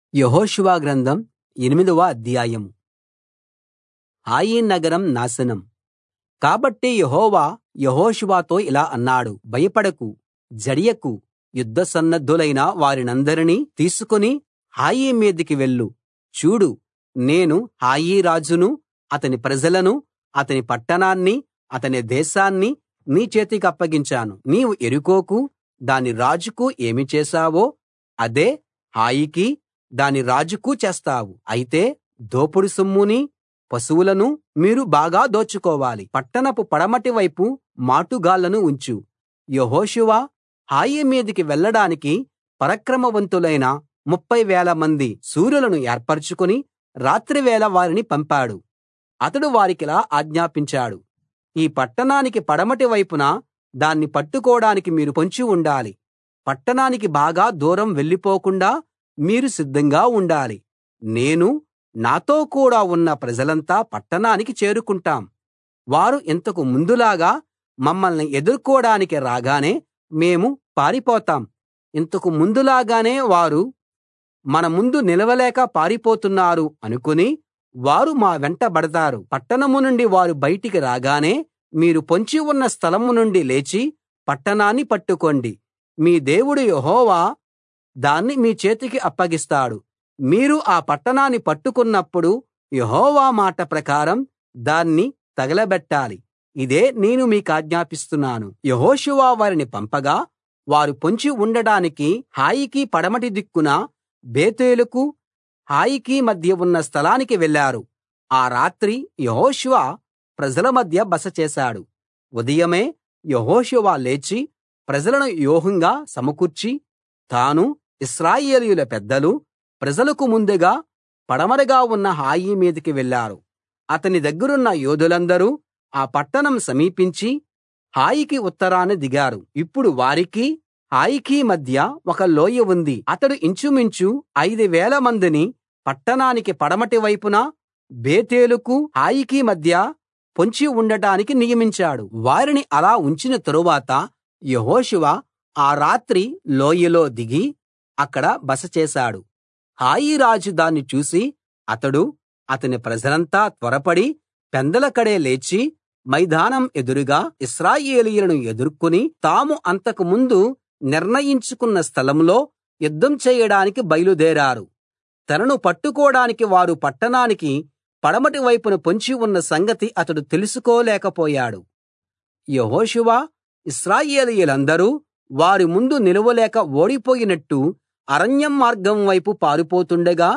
యెహోషువ గ్రంథం ఎనిమిదవ అధ్యాయం హాయి నగరం నాశనం కాబట్టి యెహోవా యెహోషువతో ఇలా అన్నాడు భయపడకు జడియకు యుద్ధ సన్నద్ధులైన వారినందరినీ తీసుకుని హాయి మీదికి వెళ్ళు చూడు నేను హాయి రాజును అతని ప్రజలను అతని పట్టణాన్ని అతని దేశాన్ని నీ చేతికప్పగించాను నీవు యెరికోకు దాని రాజుకు ఏమి చేశావో అదే హాయికి దాని రాజుకు చేస్తావు అయితే దోపుడు సొమ్మునీ పశువులనూ మీరు బాగా దోచుకోవాలి పట్టణపు పడమటి వైపు మాటుగాళ్ళను ఉంచు యెహోషువ హాయి మీదికి వెళ్ళడానికి పరాక్రమవంతులైన ముప్ఫై వేలమంది శూరులను ఏర్పరచుకుని రాత్రివేళ వారిని పంపాడు అతడు వారికిలా ఆజ్ఞాపించాడు ఈ పట్టణానికి పడమటి వైపున దాన్ని పట్టుకోడానికి మీరు పొంచి ఉండాలి పట్టణానికి బాగా దూరం వెళ్ళిపోకుండా మీరు సిద్ధంగా ఉండాలి నేనూ నాతో కూడా ఉన్న ప్రజలంతా పట్టణానికి చేరుకుంటాం వారు ఇంతకు ముందులాగా మమ్మల్ని ఎదుర్కోడానికి రాగానే మేము పారిపోతాం ఇంతకు ముందులాగానే వారు మన ముందు నిలవలేక పారిపోతున్నారు అనుకుని వారు మా వెంట బడతారు పట్టణం నుండి వారు బయటికి రాగానే మీరు పొంచి ఉన్న స్థలం నుండి లేచి పట్టణాన్ని పట్టుకోండి మీ దేవుడు యెహోవా దాన్ని మీ చేతికి అప్పగిస్తాడు మీరు ఆ పట్టణాన్ని పట్టుకున్నప్పుడు యెహోవా మాట ప్రకారం దాన్ని తగలబెట్టాలి ఇదే నేను మీకాజ్ఞాపిస్తున్నాను యెహోషువ వారిని పంపగా వారు పొంచి ఉండడానికి హాయికి పడమటి దిక్కున బేతేలుకు హాయికి మధ్య ఉన్న స్థలానికి వెళ్ళారు ఆ రాత్రి యెహోషువ ప్రజల మధ్య బస చేశాడు ఉదయమే యెహోషువ లేచి ప్రజలను వ్యూహంగా సమకూర్చి తాను ఇశ్రాయేలీయుల పెద్దలు ప్రజలకు ముందుగా పడమరగా ఉన్న హాయి మీదికి వెళ్ళారు అతని దగ్గరున్న యోధులందరూ ఆ పట్టణం సమీపించి హాయికి ఉత్తరాన దిగారు ఇప్పుడు వారికి హాయికి మధ్య ఒక లోయ ఉంది అతడు ఇంచుమించు ఐదు వేల మందిని పట్టణానికి పడమటి వైపున బేతేలుకు హాయికి మధ్య పొంచి ఉండటానికి నియమించాడు వారిని అలా ఉంచిన తరువాత యెహోషువ ఆ రాత్రి లోయలో దిగి అక్కడ బస చేశాడు హాయి రాజు దాన్ని చూసి అతడు అతని ప్రజలంతా త్వరపడి పెందలకడే లేచి మైదానం ఎదురుగా ఇశ్రాయేలీయులను ఎదుర్కొని తాము అంతకు ముందు నిర్ణయించుకున్న స్థలంలో యుద్ధం చేయడానికి బయలుదేరారు తనను పట్టుకోడానికి వారు పట్టణానికి పడమటి వైపున పొంచి ఉన్న సంగతి అతడు తెలుసుకోలేకపోయాడు యెహోషువ ఇశ్రాయేలీయులందరూ వారి ముందు నిలువలేక ఓడిపోయినట్టు అరణ్యం మార్గం వైపు పారిపోతుండగా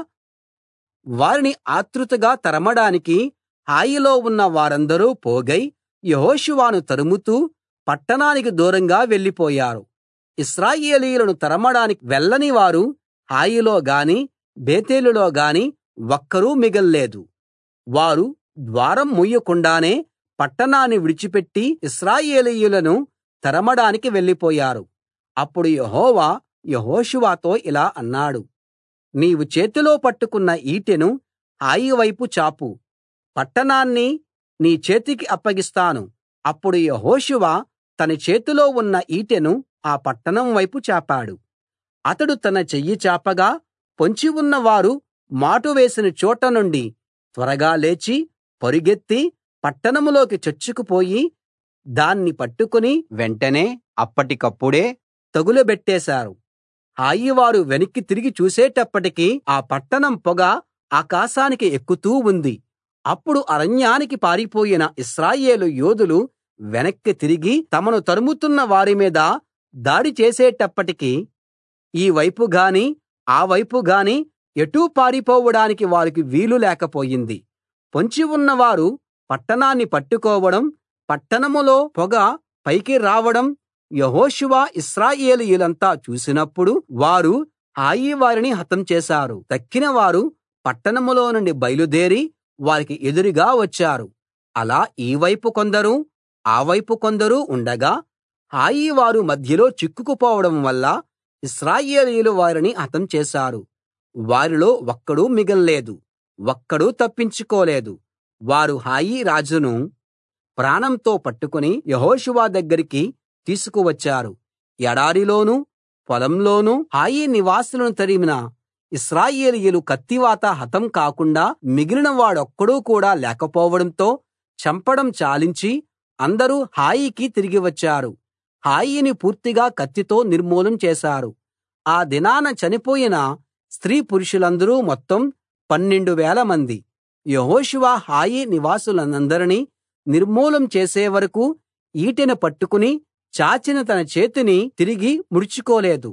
వారిని ఆత్రుతగా తరమడానికి హాయిలో ఉన్న వారందరూ పోగై యెహోషువను తరుముతూ పట్టణానికి దూరంగా వెళ్ళిపోయారు ఇశ్రాయేలీయులను తరమడానికి వెళ్ళని వారు హాయిలో గాని బేతేలులో గాని ఒక్కరూ మిగల్లేదు వారు ద్వారం మూయకుండానే పట్టణాన్ని విడిచిపెట్టి ఇశ్రాయేలీయులను తరమడానికి వెళ్ళిపోయారు అప్పుడు యెహోవా యెహోషువతో ఇలా అన్నాడు నీవు చేతిలో పట్టుకున్న ఈటెను హాయి వైపు చాపు పట్టణాన్ని నీ చేతికి అప్పగిస్తాను అప్పుడు యెహోషువ తన చేతిలో ఉన్న ఈటెను ఆ పట్టణం వైపు చాపాడు అతడు తన చెయ్యి చాపగా పొంచి ఉన్న వారు మాటు వేసిన చోట నుండి త్వరగా లేచి పరుగెత్తి పట్టణంలోకి చొచ్చుకుపోయి దాన్ని పట్టుకుని వెంటనే అప్పటికప్పుడే తగులబెట్టేశారు హాయివారు వెనక్కి తిరిగి చూసేటప్పటికి ఆ పట్టణం పొగ ఆకాశానికి ఎక్కుతూ ఉంది అప్పుడు అరణ్యానికి పారిపోయిన ఇశ్రాయేలు యోధులు వెనక్కి తిరిగి తమను తరుముతున్న వారి మీద దాడి చేసేటప్పటికి ఈ వైపు గాని ఆ వైపు గాని ఎటూ పారిపోవడానికి వారికి వీలు లేకపోయింది పొంచి ఉన్నవారు పట్టణాన్ని పట్టుకోవడం పట్టణంలో పొగ పైకి రావడం యెహోషువ ఇశ్రాయేలీయులంతా చూసినప్పుడు వారు హాయి వారిని హతం చేశారు తక్కిన వారు పట్టణంలో నుండి బయలుదేరి వారికి ఎదురుగా వచ్చారు అలా ఈ వైపు కొందరు ఆ వైపు కొందరు ఉండగా హాయి వారు మధ్యలో చిక్కుకుపోవడం వల్ల ఇశ్రాయేలీయులు వారిని హతం చేశారు వారిలో ఒక్కడూ మిగల్లేదు ఒక్కడూ తప్పించుకోలేదు వారు హాయి రాజును ప్రాణంతో పట్టుకుని యెహోషువ దగ్గరికి తీసుకువచ్చారు ఎడారిలోనూ పొలంలోనూ హాయి నివాసులను తరిమిన ఇశ్రాయేలీయులు కత్తివాత హతం కాకుండా మిగిలిన వాడొక్కడూ కూడా లేకపోవడంతో చంపడం చాలించి అందరూ హాయికి తిరిగి వచ్చారు హాయిని పూర్తిగా కత్తితో నిర్మూలం చేశారు ఆ దినాన చనిపోయిన స్త్రీ పురుషులందరూ మొత్తం పన్నెండు వేల మంది యెహోషువ హాయి నివాసులనందరినీ నిర్మూలం చేసే వరకూ ఈటెను పట్టుకుని చాచిన తన చేతిని తిరిగి ముడుచుకోలేదు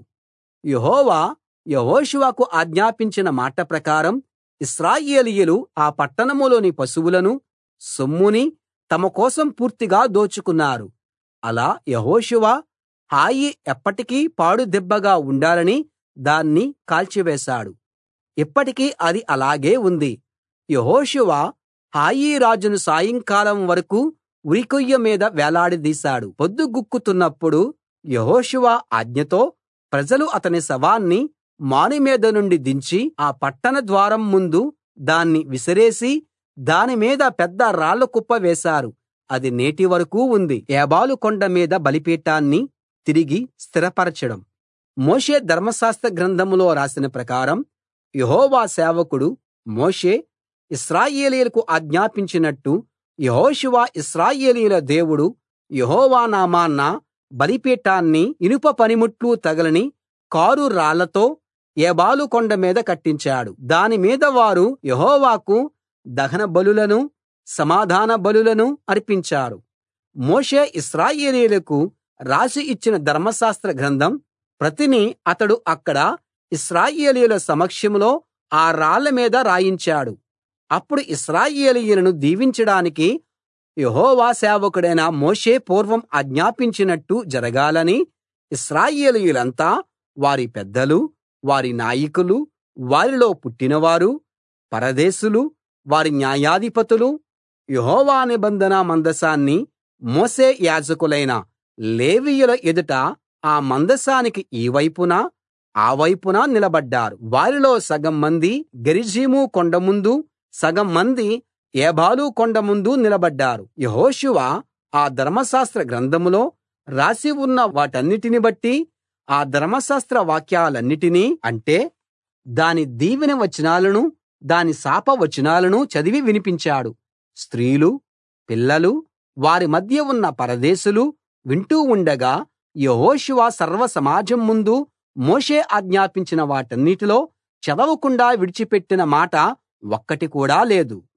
యెహోవా యెహోషువకు ఆజ్ఞాపించిన మాట ప్రకారం ఇశ్రాయేలీయులు ఆ పట్టణంలోని పశువులను సొమ్ముని తమ కోసం పూర్తిగా దోచుకున్నారు అలా యెహోషువ హాయి ఎప్పటికీ పాడుదెబ్బగా ఉండాలని దాన్ని కాల్చివేశాడు ఇప్పటికీ అది అలాగే ఉంది యెహోషువ హాయి రాజును సాయంకాలం వరకూ ఉరికొయ్య మీద వేలాడదీశాడు పొద్దుగుక్కుతున్నప్పుడు యెహోషువ ఆజ్ఞతో ప్రజలు అతని శవాన్ని మానుమీద నుండి దించి ఆ పట్టణ ద్వారం ముందు దాన్ని విసిరేసి దాని మీద పెద్ద రాళ్ల కుప్ప వేశారు అది నేటి వరకూ ఉంది ఏబాలు కొండ మీద బలిపీఠాన్ని తిరిగి స్థిరపరచడం మోషే ధర్మశాస్త్ర గ్రంథంలో రాసిన ప్రకారం యెహోవా సేవకుడు మోషే ఇశ్రాయేలీయులకు ఆజ్ఞాపించినట్టు యెహోషువ ఇశ్రాయేలీయుల దేవుడు యెహోవా నామాన బలిపీఠాన్ని ఇనుప పనిముట్లు తగలని కారు రాళ్లతో ఏబాలు కొండ మీద కట్టించాడు దాని మీద వారు యెహోవాకు దహన బలులను సమాధాన బలులను అర్పించారు మోషే ఇశ్రాయేలీయులకు రాసి ఇచ్చిన ధర్మశాస్త్ర గ్రంథం ప్రతిని అతడు అక్కడ ఇశ్రాయేలీయుల సమక్షంలో ఆ రాళ్ల మీద రాయించాడు అప్పుడు ఇశ్రాయేలీయులను దీవించడానికి యెహోవా సేవకుడైన మోషే పూర్వం ఆజ్ఞాపించినట్టు జరగాలని ఇశ్రాయేలీయులంతా వారి పెద్దలు వారి నాయకులు వారిలో పుట్టినవారు పరదేశులు వారి న్యాయాధిపతులు యెహోవా నిబంధన మందసాన్ని మోసే యాజకులైన లేవీయుల ఎదుట ఆ మందసానికి ఈ వైపున ఆ వైపున నిలబడ్డారు వారిలో సగం మంది గెరిజీము కొండ ముందు సగం మంది ఏబాలు కొండ ముందు నిలబడ్డారు యెహోషువ ఆ ధర్మశాస్త్ర గ్రంథంలో రాసి ఉన్న వాటన్నిటిని బట్టి ఆ ధర్మశాస్త్ర వాక్యాలన్నిటినీ అంటే దాని దీవెన వచనాలను దాని శాప వచనాలను చదివి వినిపించాడు స్త్రీలు పిల్లలు వారి మధ్య ఉన్న పరదేశులు వింటూ ఉండగా యెహోషువ సర్వ సమాజం ముందు మోషే ఆజ్ఞాపించిన వాటన్నిటిలో చదవకుండా విడిచిపెట్టిన మాట ఒక్కటి కూడా లేదు